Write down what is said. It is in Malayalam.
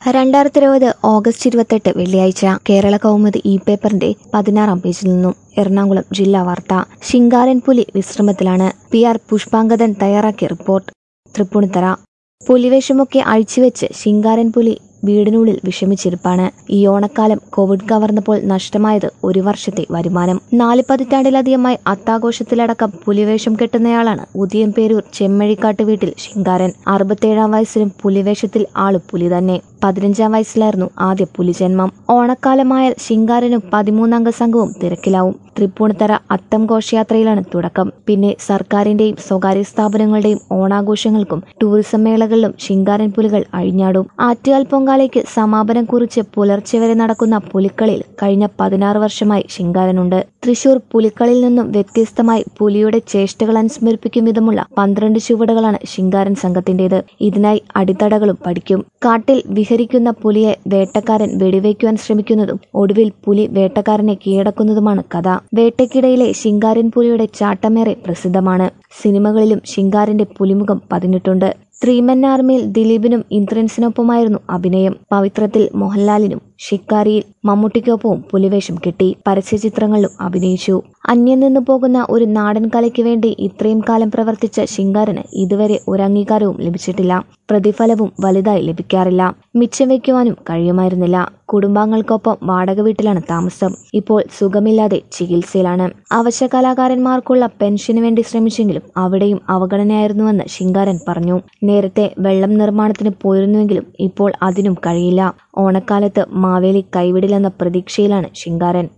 രണ്ടായിരത്തി ഇരുപത് ഓഗസ്റ്റ് ഇരുപത്തെട്ട് വെള്ളിയാഴ്ച കേരള കൗമുദി ഇ പേപ്പറിന്റെ പതിനാറാം പേജിൽ നിന്നും എറണാകുളം ജില്ലാ വാർത്ത ശിങ്കാരൻ പുലി വിശ്രമത്തിലാണ് പി ആർ പുഷ്പാങ്കദൻ തയ്യാറാക്കിയ റിപ്പോർട്ട് തൃപ്പൂണിത്തറ പുലിവേഷമൊക്കെ അഴിച്ചുവെച്ച് ശിങ്കാരൻ പുലി വീടിനുള്ളിൽ വിഷമിച്ചിരിപ്പാണ് ഈ ഓണക്കാലം കോവിഡ് കവർന്നപ്പോൾ നഷ്ടമായത് ഒരു വർഷത്തെ വരുമാനം നാല് പതിറ്റാണ്ടിലധികമായി അത്താഘോഷത്തിലടക്കം പുലിവേഷം കെട്ടുന്നയാളാണ് ഉദയംപേരൂർ ചെമ്മഴിക്കാട്ട് വീട്ടിൽ ശിങ്കാരൻ അറുപത്തേഴാം വയസ്സിലും പുലിവേഷത്തിൽ ആള് പുലി തന്നെ പതിനഞ്ചാം വയസ്സിലായിരുന്നു ആദ്യ പുലിജന്മം ഓണക്കാലമായാൽ ശിങ്കാരനും പതിമൂന്നംഗ സംഘവും തിരക്കിലാവും തൃപ്പൂണിത്തറ അത്തം ഘോഷയാത്രയിലാണ് തുടക്കം പിന്നെ സർക്കാരിന്റെയും സ്വകാര്യ സ്ഥാപനങ്ങളുടെയും ഓണാഘോഷങ്ങൾക്കും ടൂറിസം മേളകളിലും ശിങ്കാരൻ പുലികൾ അഴിഞ്ഞാടും ആറ്റുകാൽ പൊങ്കാലയ്ക്ക് സമാപനം കുറിച്ച് പുലർച്ചെ വരെ നടക്കുന്ന പുലിക്കളിയിൽ കഴിഞ്ഞ പതിനാറ് വർഷമായി ശിങ്കാരനുണ്ട് തൃശൂർ പുലിക്കളിയിൽ നിന്നും വ്യത്യസ്തമായി പുലിയുടെ ചേഷ്ടകൾ അനുസ്മരിപ്പിക്കും വിധമുള്ള പന്ത്രണ്ട് ചുവടുകളാണ് ശിങ്കാരൻ സംഘത്തിന്റേത് ഇതിനായി അടിത്തടകളും പഠിക്കും കാട്ടിൽ വിഹരിക്കുന്ന പുലിയെ വേട്ടക്കാരൻ വെടിവയ്ക്കുവാൻ ശ്രമിക്കുന്നതും ഒടുവിൽ പുലി വേട്ടക്കാരനെ കീഴടക്കുന്നതുമാണ് കഥ വേട്ടയ്ക്കിടയിലെ ശിങ്കാരൻ പുലിയുടെ ചാട്ടമേറെ പ്രസിദ്ധമാണ് സിനിമകളിലും ശിങ്കാരന്റെ പുലിമുഖം പതിഞ്ഞിട്ടുണ്ട് ത്രീമൻ ആർമിയിൽ ദിലീപിനും ഇന്ദ്രൻസിനൊപ്പമായിരുന്നു അഭിനയം പവിത്രത്തിൽ മോഹൻലാലിനും ഷിക്കാരിയിൽ മമ്മൂട്ടിക്കൊപ്പവും പുലിവേഷം കിട്ടി പരസ്യചിത്രങ്ങളിലും അഭിനയിച്ചു അന്യം നിന്നു പോകുന്ന ഒരു നാടൻ കലയ്ക്ക് വേണ്ടി ഇത്രയും കാലം പ്രവർത്തിച്ച ശിങ്കാരന് ഇതുവരെ ഒരു അംഗീകാരവും ലഭിച്ചിട്ടില്ല പ്രതിഫലവും വലുതായി ലഭിക്കാറില്ല മിച്ചം വയ്ക്കുവാനും കഴിയുമായിരുന്നില്ല കുടുംബാംഗങ്ങൾക്കൊപ്പം വാടക വീട്ടിലാണ് താമസം ഇപ്പോൾ സുഖമില്ലാതെ ചികിത്സയിലാണ് അവശ്യ കലാകാരന്മാർക്കുള്ള പെൻഷന് വേണ്ടി ശ്രമിച്ചെങ്കിലും അവിടെയും അവഗണനയായിരുന്നുവെന്ന് ശിങ്കാരൻ പറഞ്ഞു നേരത്തെ വെള്ളം നിർമ്മാണത്തിന് പോയിരുന്നുവെങ്കിലും ഇപ്പോൾ അതിനും കഴിയില്ല ഓണക്കാലത്ത് മാവേലി കൈവിടില്ലെന്ന പ്രതീക്ഷയിലാണ് ശിങ്കാരൻ